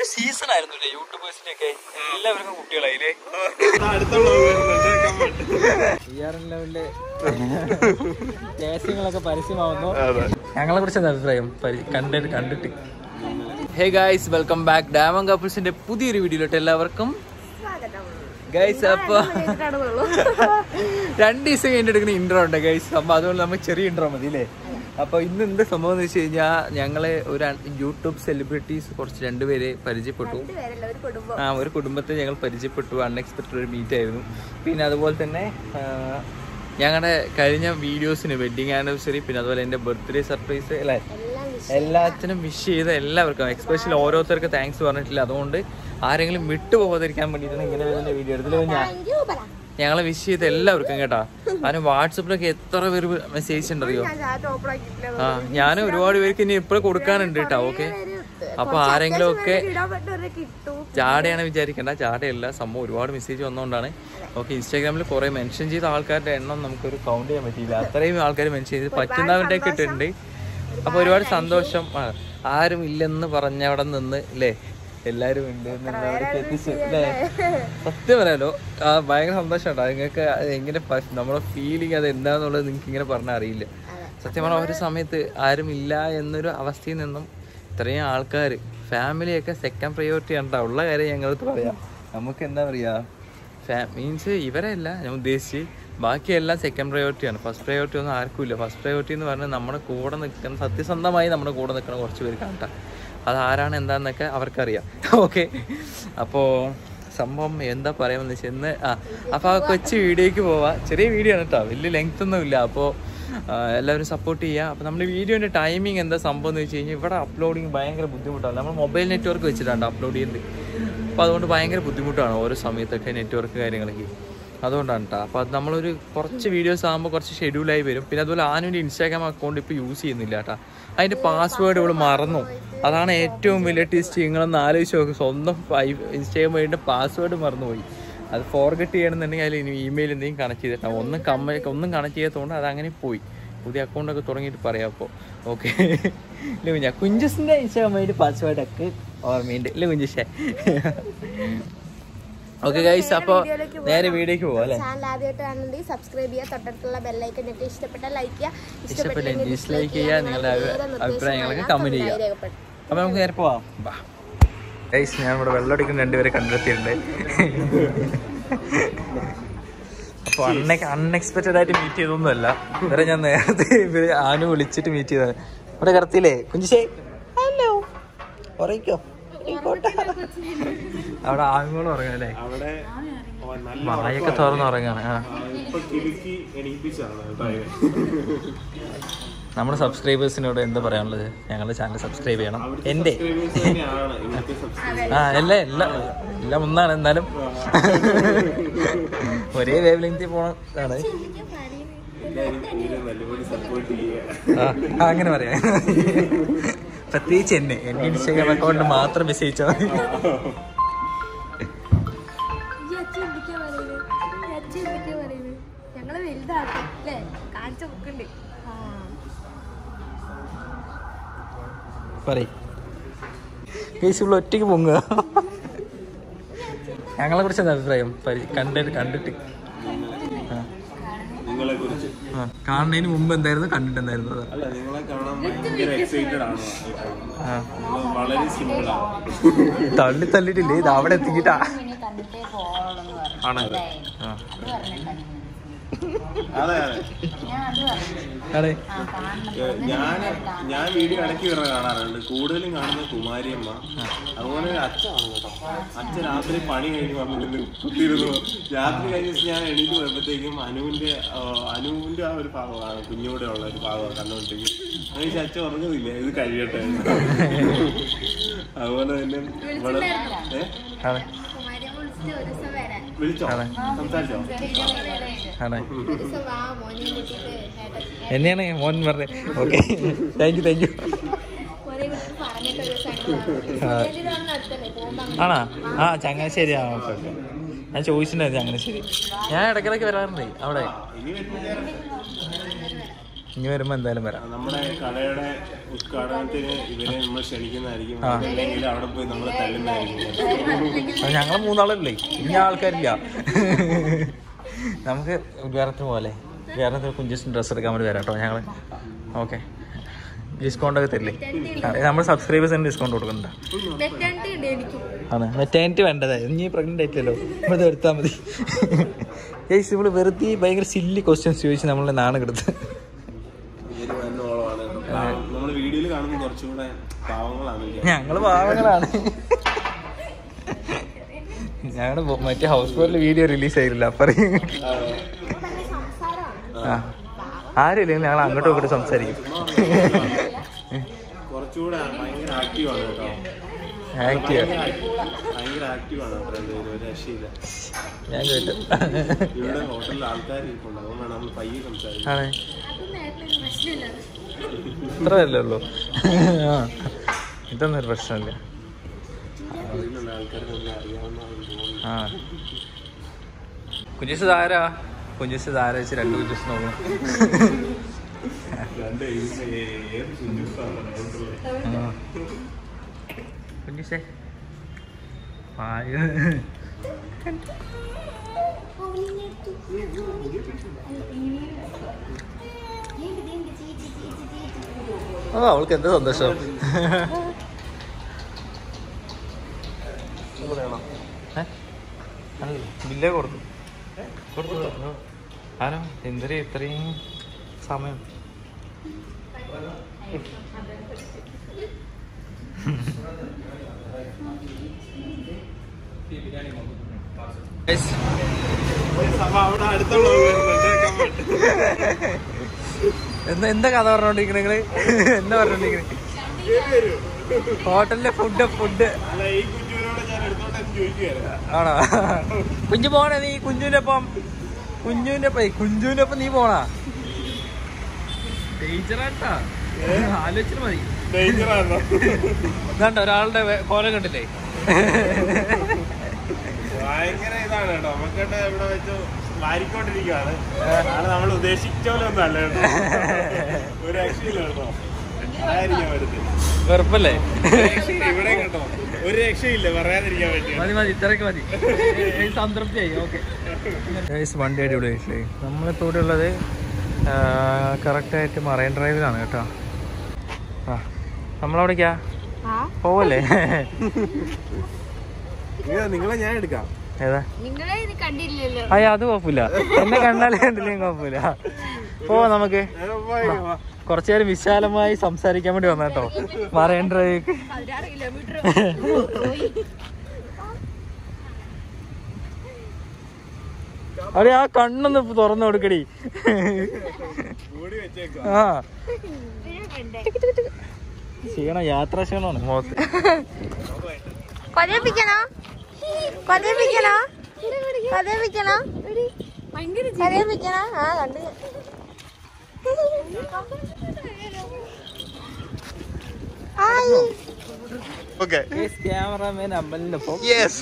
Season ആയിരുന്നു യൂട്യൂബേഴ്സിന്റെ ഒക്കെ എല്ലാവർക്കും കുട്ടികളായില്ലേ ലെവലിലെ ദേശങ്ങളൊക്കെ പരസ്യമാവുന്നു ഞങ്ങളെ കുറിച്ച് എന്താ അഭിപ്രായം പരി- കണ്ടിട്ട് കണ്ടിട്ട് ഹേ ഗായ്സ് വെൽക്കം ബാക്ക് ഡാമൻ കപ്പിൾസിന്റെ പുതിയൊരു വീഡിയോയിലോട്ട് എല്ലാവർക്കും ഗൈസ് അപ്പൊ രണ്ട് ദിവസം കഴിഞ്ഞിട്ട് എടുക്കുന്ന ഇൻട്രോ ഉണ്ട് ഗൈസ് അപ്പൊ അതുകൊണ്ട് നമുക്ക് ചെറിയ ഇൻട്രോ മതി അല്ലേ അപ്പൊ ഇന്ന് എന്ത് സംഭവം എന്ന് വെച്ച് കഴിഞ്ഞാൽ ഞങ്ങളെ ഒരു അൺ- യൂട്യൂബ് സെലിബ്രിറ്റീസ് കുറച്ച് രണ്ടുപേരെ പരിചയപ്പെട്ടു ആ ഒരു കുടുംബത്തെ ഞങ്ങൾ പരിചയപ്പെട്ടു അൺഎക്സ്പെക്ടഡ് ഒരു മീറ്റ് ആയിരുന്നു പിന്നെ അതുപോലെ തന്നെ ആ, ഞങ്ങളുടെ കഴിഞ്ഞ വീഡിയോസിന് വെഡിങ് ആനിവേഴ്സറി പിന്നെ അതുപോലെ എൻ്റെ ബർത്ത്ഡേ സർപ്രൈസ് അല്ലേ എല്ലാത്തിനും വിഷ് ചെയ്ത എല്ലാവർക്കും എക്സ്പെഷ്യലി ഓരോരുത്തർക്ക് താങ്ക്സ് പറഞ്ഞിട്ടില്ല അതുകൊണ്ട് ആരെങ്കിലും വിട്ടുപോകാതിരിക്കാൻ വേണ്ടിയിട്ടാണ് ഇങ്ങനെ വരുന്ന വീഡിയോ എടുത്തില്ല ഞാൻ ഞങ്ങളെ വിഷ് ചെയ്ത എല്ലാവർക്കും കേട്ടാ അതിന് വാട്സപ്പിലൊക്കെ എത്ര പേര് മെസ്സേജ് ഉണ്ടറിയോ ആ ഞാൻ ഒരുപാട് പേർക്ക് ഇനി ഇപ്പോഴും കൊടുക്കാനുണ്ട് കേട്ടോ ഓക്കെ അപ്പൊ ആരെങ്കിലും ഒക്കെ ജാടയാണ് വിചാരിക്കേണ്ട ജാടയല്ല സംഭവം ഒരുപാട് മെസ്സേജ് വന്നുകൊണ്ടാണ് ഓക്കെ ഇൻസ്റ്റാഗ്രാമിൽ കുറെ മെൻഷൻ ചെയ്ത ആൾക്കാരുടെ എണ്ണം നമുക്കൊരു കൗണ്ട് ചെയ്യാൻ പറ്റിയില്ല അത്രയും ആൾക്കാർ മെൻഷൻ ചെയ്ത് പറ്റുന്നവരുടെ ഒക്കെ ഇട്ടിട്ടുണ്ട് അപ്പൊ ഒരുപാട് സന്തോഷം ആ, ആരും ഇല്ലെന്ന് പറഞ്ഞവിടെ നിന്ന് അല്ലേ എല്ലാരും ഉണ്ട് എന്നുള്ളവർക്ക് എത്തിച്ചു അല്ലേ സത്യം പറയാലോ ആ ഭയങ്കര സന്തോഷമുണ്ടോ നിങ്ങൾക്ക് അത് എങ്ങനെ പ- നമ്മുടെ ഫീലിംഗ് അത് എന്താന്നുള്ളത് നിങ്ങൾക്ക് ഇങ്ങനെ പറഞ്ഞാൽ അറിയില്ല സത്യം പറഞ്ഞാൽ ഒരു സമയത്ത് ആരും ഇല്ല എന്നൊരു അവസ്ഥയിൽ നിന്നും ഇത്രയും ആൾക്കാർ ഫാമിലിയൊക്കെ സെക്കൻഡ് പ്രയോറിറ്റി ഉണ്ടോ ഉള്ള കാര്യം ഞങ്ങളടുത്ത് പറയാം നമുക്ക് എന്താ പറയാ മീൻസ് ഇവരല്ല ഞാൻ ഉദ്ദേശിച്ച് ബാക്കിയെല്ലാം സെക്കൻഡ് പ്രയോറിറ്റിയാണ് ഫസ്റ്റ് പ്രയോറിറ്റി ഒന്നും ആർക്കും ഇല്ല ഫസ്റ്റ് പ്രയോറിറ്റി എന്ന് പറഞ്ഞാൽ നമ്മുടെ കൂടെ നിൽക്കുന്ന സത്യസന്ധമായി നമ്മുടെ കൂടെ നിൽക്കുന്ന കുറച്ച് പേര് കാണട്ടാ അത് ആരാണ് എന്താന്നൊക്കെ അവർക്കറിയാം ഓക്കെ അപ്പോൾ സംഭവം എന്താ പറയാമെന്ന് വെച്ചാൽ ഇന്ന് ആ അപ്പോൾ ആ കൊച്ചു വീഡിയോയ്ക്ക് പോവാം ചെറിയ വീഡിയോ ആണ് കേട്ടോ വലിയ ലെങ്ത് ഒന്നും ഇല്ല അപ്പോൾ എല്ലാവരും സപ്പോർട്ട് ചെയ്യുക അപ്പോൾ നമ്മുടെ വീഡിയോൻ്റെ ടൈമിംഗ് എന്താ സംഭവം എന്ന് വെച്ച് കഴിഞ്ഞാൽ ഇവിടെ അപ്ലോഡിങ് ഭയങ്കര ബുദ്ധിമുട്ടാണ് നമ്മൾ മൊബൈൽ നെറ്റ്വർക്ക് വെച്ചിട്ടാണ് അപ്ലോഡ് ചെയ്യുന്നത് അപ്പോൾ അതുകൊണ്ട് ഭയങ്കര ബുദ്ധിമുട്ടാണ് ഓരോ സമയത്തൊക്കെ നെറ്റ്വർക്ക് കാര്യങ്ങളൊക്കെ അതുകൊണ്ടാണ് കേട്ടോ അപ്പോൾ അത് നമ്മളൊരു കുറച്ച് വീഡിയോസ് ആകുമ്പോൾ കുറച്ച് ഷെഡ്യൂളായി വരും പിന്നെ അതുപോലെ ആനുവിൻ്റെ ഇൻസ്റ്റാഗ്രാം അക്കൗണ്ട് ഇപ്പോൾ യൂസ് ചെയ്യുന്നില്ല കേട്ടോ അതിൻ്റെ പാസ്വേഡ് ഇവൾ മറന്നു അതാണ് ഏറ്റവും വലിയ ടിസ്റ്റ് നിങ്ങളൊന്ന് ആലോചിച്ച് നോക്കും സ്വന്തം ഇൻസ്റ്റാഗ്രാം വഴിയുടെ പാസ്വേഡ് മറന്നുപോയി അത് ഫോർഗറ്റ് ചെയ്യണമെന്നുണ്ടെങ്കിൽ അതിൽ ഇനി ഇമെയിൽ എന്തെങ്കിലും കണക്ട് ചെയ്തിട്ടാണ് ഒന്നും കമ്മ ഒന്നും കണക്ട് ചെയ്യാത്തതുകൊണ്ട് അത് അങ്ങനെ പോയി പുതിയ അക്കൗണ്ടൊക്കെ തുടങ്ങിയിട്ട് പറയാം അപ്പോൾ ഓക്കെ ഇല്ല കുഞ്ഞ കുഞ്ചസിൻ്റെ ഇൻസ്റ്റാഗ്രാം വഴിയുടെ പാസ്വേഡൊക്കെ ഓർമ്മയുണ്ട് ഇല്ല കുഞ്ചിഷേ ഓക്കെ ഗൈസ് അപ്പോൾ നേരെ വീഡിയോക്ക് പോവാം അല്ലേ ചാനൽ ആദ്യമായിട്ട് കാണുന്നുണ്ടെങ്കിൽ സബ്സ്ക്രൈബ് ചെയ്യുക തൊട്ടടുത്തുള്ള ബെല്ലൈക്കൻ ഞെട്ടി ഇഷ്ടപ്പെട്ട ലൈക്ക് ചെയ്യുക ഇഷ്ടപ്പെട്ടെങ്കിൽ ഡിസ്ലൈക്ക് ചെയ്യുക നിങ്ങളുടെ അഭി- അഭിപ്രായങ്ങളൊക്കെ കമന്റ് ചെയ്യുക രേഖപ്പെടുത്തുക അപ്പൊ നമുക്ക് നേരെ പോവാം ബാ ഗൈസ് ഞാൻ ഇവിടെ വെള്ളം അടിക്കുന്ന രണ്ടുപേരെ കണ്ടെത്തിയിട്ടുണ്ട് അപ്പൊ അൺഎ അൺഎക്സ്പെക്റ്റഡ് ആയിട്ട് മീറ്റ് ചെയ്തൊന്നുമല്ല ഇവരെ ഞാൻ നേരത്തെ ഇവര് ആനു വിളിച്ചിട്ട് മീറ്റ് ചെയ്തത് ഇവിടെ കിടത്തില്ലേ കുഞ്ചിശേ ഹലോ ഉറയിക്കോ അവിടെ ആണുങ്ങളും ഉറങ്ങാം അല്ലേ അവിടെ നല്ല വായൊക്കെ തുറന്ന് ഉറങ്ങാണ് ആ ഇപ്പൊ കിലുക്കി എണീപ്പിച്ചാണ് ഡ്രൈവർ നമ്മുടെ സബ്സ്ക്രൈബേഴ്സിനോട് എന്താ പറയാനുള്ളത് ഞങ്ങളുടെ ചാനൽ സബ്സ്ക്രൈബ് ചെയ്യണം എൻ്റെ തന്നെയാണ് ഇവിടുത്തെ സബ്സ്ക്രൈബ് ആ എല്ലാം എല്ലാം എല്ലാം ഒന്നാണ് എന്നാലും ഒരേ വേവ് ലെങ്തിൽ പോണതാണ് എല്ലാവരും ഇവരെ നല്ലപോലെ സപ്പോർട്ട് ചെയ്യുക ആ, ആ, അങ്ങനെ പറയാം പ്രത്യേകിച്ച് എന്നെ എൻ്റെ ഇൻസ്റ്റാഗ്രാം അക്കൗണ്ട് മാത്രം മെസ്സേജ് അയച്ചാൽ മതി ഞങ്ങള് വലുതാക്കും അല്ലേ കാണിച്ച ബുക്കുണ്ട് പറയും കേസ് ഇവിടെ ഒറ്റയ്ക്ക് പൊങ്ങുക ഞങ്ങളെ കുറിച്ച് എന്താ അഭിപ്രായം പരി- കണ്ടിട്ട് കണ്ടിട്ട് ആ, നിങ്ങളെ കുറിച്ച് ആ. കാണുന്നതിന് മുമ്പ് എന്തായിരുന്നു കണ്ടിട്ട് എന്തായിരുന്നു അതാ. അല്ല നിങ്ങളെ കാണാൻ ഭയങ്കര എക്സൈറ്റഡ് ആണ് ആ. നിങ്ങൾ വളരെ സിമ്പിൾ ആണ് തള്ളി തള്ളിട്ടില്ലേ ഇത് അവിടെ എത്തിക്കിട്ടാ ആണല്ലേ ആ അതെ അതെ അതെ ഞാൻ ഞാൻ വീഡിയോ ഇടയ്ക്ക് വരുന്ന കാണാറുണ്ട് കൂടുതലും കാണുന്നത് കുമാരിയമ്മ അതുപോലെ ഒരു അച്ഛനാണ് കേട്ടോ അച്ഛൻ രാത്രി പണി കഴിഞ്ഞ് വന്നിരുന്നു കുത്തിയിരുന്നു രാത്രി കഴിഞ്ഞ ദിവസം ഞാൻ എണീറ്റ് പോയപ്പോഴത്തേക്കും അനുവിന്റെ ആ, അനുവിന്റെ ആ ഒരു ഭാഗമാണ് കുഞ്ഞോടെ ഉള്ള ഒരു ഭാഗമാണ് കണ്ടുകൊണ്ടിരിക്കും അങ്ങനെ അച്ഛൻ ഉറങ്ങുന്നില്ല ഇത് കഴിയട്ടെ അതുപോലെ തന്നെ ഇവിടെ ഏ അതെ കുമാരിയമ്മ വിളിച്ചിട്ട് ഒരു ദിവസം വരാൻ വിളിച്ചോ സംസാരിച്ചോ അതെ ഒരു ദിവസം വാ മോനെ കൂട്ടിയിട്ട് ഏട്ടൻ എന്നെയാണ് മോൻ പറഞ്ഞത് okay thank you thank you മോനെ കൂട്ടിട്ട് പറഞ്ഞിട്ട് ഒരു ദിവസം അങ്ങോട്ട് വാ. ചേച്ചിയുടെ അവിടെ അടുത്തല്ലേ പോകുമ്പോ അങ്ങ് ആണോ ആ ചങ്ങനാശ്ശേരി ആ ഓക്കെ ഓക്കെ ഞാൻ ചോദിച്ചിട്ടുണ്ടായിരുന്നു ചങ്ങനാശ്ശേരി ഞാൻ ഇടയ്ക്കിടയ്ക്ക് വരാറുണ്ട് അവിടെ ഇനി വരുന്ന ഇനി വരുമ്പോ എന്തായാലും വരാം നമ്മുടെ കടയുടെ ഉദ്ഘാടനത്തിന് ഇവരെ നമ്മൾ ക്ഷണിക്കുന്നതായിരിക്കും അല്ലെങ്കിൽ അവിടെ പോയി നമ്മളെ തല്ലുന്നതായിരിക്കും അത് ഞങ്ങള് മൂന്നാളല്ലേ ഇനി ആൾക്കാരില്ല നമുക്ക് ഉദ്ഘാടനത്തിന് പോലെ ഉദ്ഘാടനത്തിന് കുഞ്ചിന് ഡ്രസ്സ് എടുക്കാൻ വേണ്ടി വരാം കേട്ടോ ഞങ്ങള് ഓക്കെ ഡിസ്കൗണ്ട് ഒക്കെ തരില്ലേ നമ്മൾ സബ്സ്ക്രൈബേഴ്സിന് ഡിസ്കൗണ്ട് കൊടുക്കുന്നുണ്ട് മെറ്റാനിറ്റി ഉണ്ട് എനിക്കും ആണ് മെറ്റാനിറ്റി വേണ്ടത് ഇനി പ്രഗ്നന്റ് ആയിട്ടില്ലല്ലോ നമ്മൾ എടുത്താൽ മതി ഏയ്സ് ഇവള് വെറുതെ ഭയങ്കര സില്ലി ക്വസ്റ്റ്യൻസ് ചോദിച്ച് നമ്മളെ നാണം കെടുത്ത് പേര് വന്നോളമാണ് നമ്മൾ വീഡിയോയിൽ കാണുമ്പോൾ കുറച്ചുകൂടെ പാവങ്ങളാണ് ഞങ്ങള് പാവങ്ങളാണ് ഞങ്ങളുടെ മറ്റേ ഹൗസ് ബോട്ടിൽ വീഡിയോ റിലീസ് ആയില്ല പറയും സംസാരമാണ് ആ ആരുമില്ലെങ്കിൽ ഞങ്ങൾ അങ്ങോട്ടും ഇങ്ങോട്ടും സംസാരിക്കും കുറച്ചുകൂടെ ഭയങ്കര ആക്റ്റീവാണ് കേട്ടോ ആക്റ്റീവ് ഭയങ്കര ആക്റ്റീവാണ് ഫ്രണ്ട് ഒരു രക്ഷയില്ല ഞാൻ കേട്ടു ഇവിടെ ഹോട്ടലിൽ ആൾക്കാർ ഇരിപ്പുണ്ട് അതുകൊണ്ടാണ് നമ്മൾ പയ്യെ സംസാരിക്കുന്നത് ആണ് അതൊന്നും ആയിട്ടുള്ള പ്രശ്നമില്ല ഇത്രയല്ലേ ഉള്ളൂ ആ ഇതൊന്നും ഒരു പ്രശ്നമില്ല അതിലുള്ള ആൾക്കാർക്ക് നല്ല അറിയാവുന്നതാണെന്ന് തോന്നുന്നു ആ കുഞ്ഞിസ് ആരാ കുഞ്ഞിസ് ആരാ വെച്ച് രണ്ട് കുഞ്ഞിസ് നോക്കണം രണ്ട് ഏത് ഏത് സുന്ദരസ്ഥാനാണ് ഹോട്ടലിൽ ആ. കുഞ്ഞിസേ പായ ഓ അവൾക്ക് എന്താ സന്തോഷം ഏ? അല്ല, ബില്ലേ കൊടുത്തു കൊടുത്തു ആരോ എന്തൊരു ഇത്രയും സമയം Guys, അപ്പൊ അവിടെ അടുത്തുള്ള എന്താ എന്താ കഥ പറഞ്ഞോണ്ടിരിക്കണ നിങ്ങള് എന്താ പറഞ്ഞോണ്ടിരിക്കണേ ഹോട്ടലിലെ ഫുഡ് ഫുഡ് അല്ല ഈ കുഞ്ഞുവിനോട് ഞാൻ എടുത്തോട്ടെ എന്ന് ചോദിക്കുകയായിരുന്നു ആണോ കുഞ്ഞു പോണേ നീ കുഞ്ഞുവിന്റെ ഒപ്പം കുഞ്ഞുവിന്റെ ഒപ്പം കുഞ്ചുവിന്റെ ഒപ്പം നീ പോണാ ടീച്ചറാട്ടാ ആലോചിച്ചിട്ട് മതി ഡേഞ്ചറാണോ ഇതാണ്ട ഒരാളുടെ വേ- കോലം കണ്ടില്ലേ ഭയങ്കര ഇതാണ് കേട്ടോ നമുക്കിട്ട് ഇവിടെ വെച്ച് വാരിക്കൊണ്ടിരിക്കുകയാണ് ആള് നമ്മൾ ഉദ്ദേശിച്ച പോലെ ഒന്നും അല്ല കേട്ടോ ഒരു രക്ഷയില്ല കേട്ടോ പറയാതിരിക്കാൻ പറ്റത്തില്ല വെറുപ്പല്ലേ ഒരു രക്ഷയില്ല ഇവിടെ കേട്ടോ ഒരു രക്ഷയില്ല പറയാതിരിക്കാൻ പറ്റിയ മതി മതി ഇത്രയൊക്കെ മതി ഏ, സംതൃപ്തിയായി ഓക്കെ വണ്ടി അടിപൊളി ആയിട്ടില്ലേ നമ്മളിപ്പോൾ ഇവിടെ ഉള്ളത് കറക്റ്റായിട്ട് മറൈൻ ഡ്രൈവിലാണ് കേട്ടോ ആ നമ്മളവിടേക്കാ പോവല്ലേ നിങ്ങളെ ഞാൻ എടുക്കാം ഏതാ നിങ്ങളെ ഇത് കണ്ടില്ലല്ലോ അയ്യ അത് കുഴപ്പമില്ല എന്നെ കണ്ടാലേ കണ്ടില്ലെങ്കിൽ കുഴപ്പമില്ല പോവാ നമുക്ക് കുറച്ചു നേരം വിശാലമായി സംസാരിക്കാൻ വേണ്ടി വന്ന കേട്ടോ മറൈൻ ഡ്രൈവ് പതിനാറ് കിലോമീറ്റർ അവിടെ ആ കണ്ണൊന്ന് തുറന്നു കൊടുക്കടി കൂടി വെച്ചേക്കാം ആ ക്ഷീണം യാത്രാ ക്ഷീണമാണ് മുഖത്ത് കൊതപ്പിക്കണോ കൊതപ്പിക്കണോ കൊതപ്പിക്കണോ ഭയങ്കര കൊതപ്പിക്കണോ ആ കണ്ടു ഹായ് ഓക്കെ ക്യാമറാമാൻ അമ്പലിന്റെ ഒപ്പം യെസ്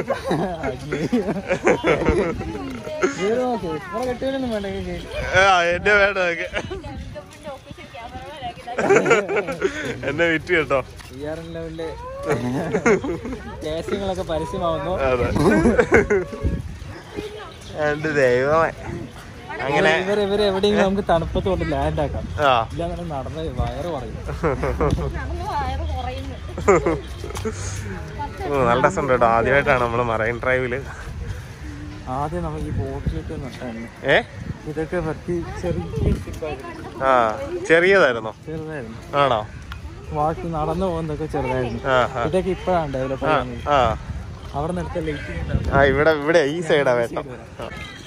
കെട്ടിയൊന്നും വേണ്ട എന്നെ വേണം അതൊക്കെ. എന്നെ വിറ്റ് കേട്ടോ ലെവലിലെ കേസങ്ങളൊക്കെ പരസ്യമാവുന്നു അതെ എന്റെ ദൈവമേ അങ്ങനെ ഇവർ ഇവർ എവിടെയെങ്കിലും നമുക്ക് തണുപ്പത്ത് കൊണ്ട് ലാൻഡ് ആക്കാം ആ ഇല്ലാതെ നടന്ന് വയറ് പറയും ഓ, നല്ല രസമുണ്ട് കേട്ടോ ആദ്യമായിട്ടാണ് നമ്മൾ മറൈൻ ഡ്രൈവില് ആദ്യം നമുക്ക് ഈ ബോട്ടിലിട്ട് നട്ടാണ് ഏ ഇതൊക്കെ പറ്റി ചെറിയ ഷിപ്പായിരുന്നു ആ ചെറിയതായിരുന്നോ ചെറുതായിരുന്നു ആണോ ബാക്കി നടന്നു പോകുന്നതൊക്കെ ചെറുതായിരുന്നു ആ ആ ഇതൊക്കെ ഇപ്പോഴാണ് ഡെവലപ്പ് ആ, ആകുന്നത് ആ അവിടെ നിർത്ത ലൈറ്റിംഗ് ആ ഇവിടെ ഇവിടെ ഈ സൈഡാ വേട്ടം ആ.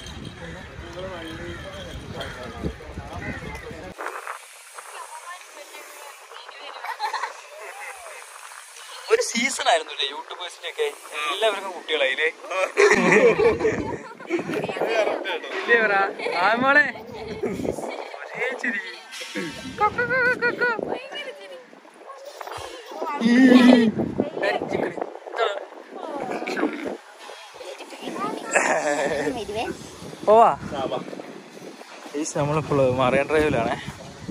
ഒരു സീസൺ ആയിരുന്നു യൂട്യൂബേഴ്സിന്റെ ഒക്കെ എല്ലാവർക്കും കുട്ടികളായില്ലേ ഇല്ലേ പറ ആമോളെ ഒരേ ചിരി പോവാ ഈസ് നമ്മളിപ്പോൾ മറിയൻ ഡ്രൈവിലാണേ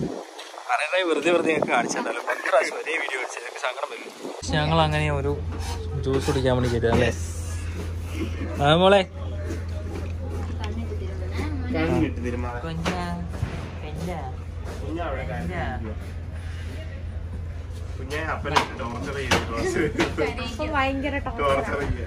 കാരണം വെറുതെ വെറുതെ ഞങ്ങൾക്ക് കാണിച്ചിട്ടുണ്ടല്ലോ പത്ത് പ്രാവശ്യം ഒരേ വീഡിയോ കാണിച്ചത് ഞങ്ങൾക്ക് സങ്കടം വരും ഞങ്ങൾ അങ്ങനെ ഒരു ജ്യൂസ് കുടിക്കാൻ വേണ്ടി കയറ്റുക അല്ലേ ആ മോളെ കണ്ണിട്ട് തിരുമാറ കുഞ്ഞവിടെ കുഞ്ഞെ അപ്പനെ ടോർച്ചർ ചെയ്തു ടോർച്ചർ ഭയങ്കര ടോർച്ചർ ചെയ്യുക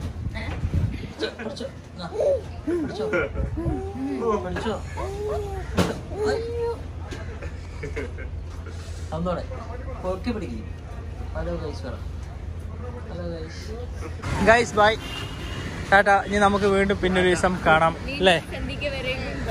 ഒന്നോടെ പൊക്കി പിടിക്കും ഹലോ ഗൈസ് പറ hello guys guys bye tata ഇനി നമുക്ക് വീണ്ടും പിന്നെ ഒരു ദിവസം കാണാം അല്ലേ സന്ധിക്ക് വരെ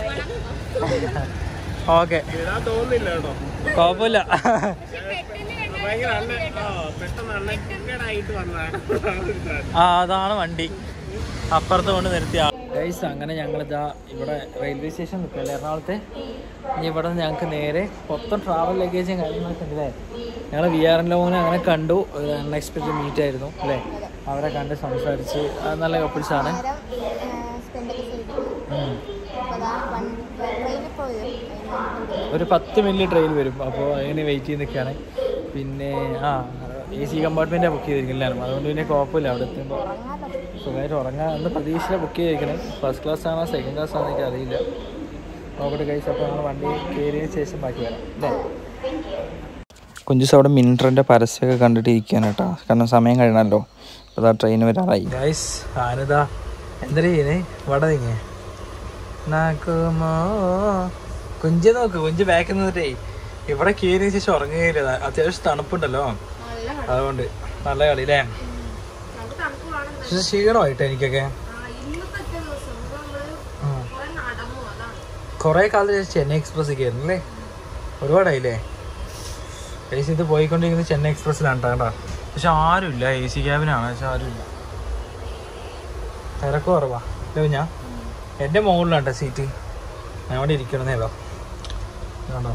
ഓക്കെ ഇടാൻ തോന്നുന്നില്ല കേട്ടോ കുഴപ്പമില്ല ഭയങ്കര അണ്ണ ആ പെട്ടെന്ന് അണ്ണക്കേടായിട്ട് വന്നതാണ് ആ അതാണ് വണ്ടി അപ്പുറത്ത് കൊണ്ട് നിർത്തിയ ഗൈസ് അങ്ങനെ ഞങ്ങളിതാ ഇവിടെ റെയിൽവേ സ്റ്റേഷൻ നിൽക്കുമല്ലേ എറണാകുളത്തെ ഇനി ഇവിടെ നിന്ന് ഞങ്ങൾക്ക് നേരെ മൊത്തം ട്രാവൽ ലഗേജും കാര്യങ്ങളൊക്കെ ഉണ്ട് അല്ലേ ഞങ്ങൾ വി ആർ എൻ ലോനെ അങ്ങനെ കണ്ടു ഒരു അൺഎക്സ്പെക്റ്റഡ് മീറ്റ് ആയിരുന്നു അല്ലേ അവരെ കണ്ട് സംസാരിച്ച് അത് നല്ല കപ്പിൾസാണ് സ്പെൻഡൊക്കെ ചെയ്തു അപ്പോൾ അതാ വൺ ട്രെയിനിൽ പോയത് ഒരു പത്ത് മിനിറ്റ് ട്രെയിൻ വരും അപ്പോൾ അതിന് വെയിറ്റ് ചെയ്ത് നിൽക്കുകയാണ് പിന്നെ ആ എ സി കമ്പാർട്ട്മെൻറ്റാണ് ബുക്ക് ചെയ്തിരിക്കുന്നത് അതുകൊണ്ട് പിന്നെ കുഴപ്പമില്ല അവിടെ എത്തുമ്പോൾ സുഖമായിട്ട് ഉറങ്ങാൻ എന്ന് പ്രതീക്ഷ ബുക്ക് ചെയ്തിരിക്കണേ ഫസ്റ്റ് ക്ലാസ് ആണോ സെക്കൻഡ് ക്ലാസ് ആണോ എനിക്ക് അറിയില്ല നോക്കട്ടെ കഴിച്ച് അപ്പോൾ നമ്മൾ വണ്ടി കയറിയതിന് ശേഷം ബാക്കി വരാം അല്ലേ കുഞ്ചുസ് അവിടെ മിൻട്രൻ്റെ പരസ്യമൊക്കെ കണ്ടിട്ട് ഇരിക്കുകയാണ് കേട്ടോ കാരണം സമയം കഴിയണമല്ലോ അതാ ട്രെയിൻ വരാറായി ഗൈസ് ആനതാ എന്താ ചെയ്യുന്നേ വട തിങ്ങേ നാക്കുമോ കുഞ്ച് നോക്ക് കുഞ്ച് ബാക്കിൽ നിന്നിട്ടേ ഇവിടെ കയറിയ ശേഷം ഉറങ്ങുകയില്ല അത്യാവശ്യം തണുപ്പുണ്ടല്ലോ നല്ല അതുകൊണ്ട് നല്ല കളി അല്ലേ നമുക്ക് തണുപ്പ് വേണം പക്ഷെ ക്ഷീണമായിട്ട് എനിക്കൊക്കെ ഇന്നത്തെ ദിവസം നമ്മള് ഉം. കുറെ നടന്നു അതാണ് കുറേ കാലത്ത് ശേഷം ചെന്നൈ എക്സ്പ്രസ് കയറുന്നു അല്ലേ ഒരുപാടായില്ലേ എ സി ഇത് പോയിക്കൊണ്ടിരിക്കുന്നത് ചെന്നൈ എക്സ്പ്രസ്സിലാണ് കേട്ടോ പക്ഷെ ആരുമില്ല എ സി ക്യാബിനാണ് പക്ഷെ ആരുമില്ല തിരക്ക് കുറവാ അല്ലേ ഞാൻ എൻ്റെ മുകളിലാണ് കേട്ടോ സീറ്റ് ഞാൻ അവിടെ ഇരിക്കണമെന്നേലോ കണ്ടോ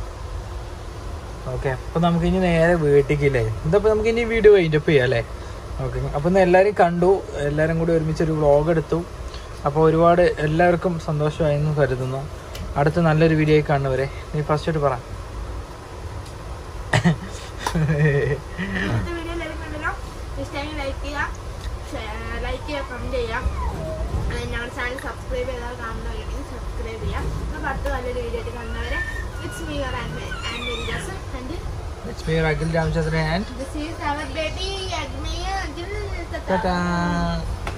ഓക്കെ അപ്പോൾ നമുക്ക് ഇനി നേരെ വീട്ടിലേക്കില്ലേ ഇതപ്പോൾ നമുക്ക് ഇനി വീഡിയോ വൈൻഡപ്പ് ചെയ്യാം അല്ലേ ഓക്കെ അപ്പോൾ ഇന്ന് എല്ലാവരും കണ്ടു എല്ലാവരും കൂടി ഒരുമിച്ച് ഒരു വ്ളോഗ് എടുത്തു അപ്പോൾ ഒരുപാട് എല്ലാവർക്കും സന്തോഷമായെന്ന് കരുതുന്നു അടുത്ത നല്ലൊരു വീഡിയോ കാണുന്നവരെ നീ ഫസ്റ്റ് ആയിട്ട് പറ ഇന്നത്തെ വീഡിയോ എല്ലാവരും കണ്ടല്ലോ ഇഷ്ടമെങ്കിൽ ലൈക്ക് ചെയ്യുക ലൈക്ക് ചെയ്യുക കമൻറ്റ് ചെയ്യുക അതായത് ഞങ്ങളുടെ ചാനൽ സബ്സ്ക്രൈബ് ചെയ്താൽ കാണുന്നവരുണ്ടെങ്കിൽ സബ്സ്ക്രൈബ് ചെയ്യുക അപ്പോൾ അടുത്ത നല്ലൊരു വീഡിയോ ആയിട്ട് കാണുന്നവരെ it's me your and and very Joseph and It's me, Ragil Ramchandran and this is our baby Agmaya ta-ta.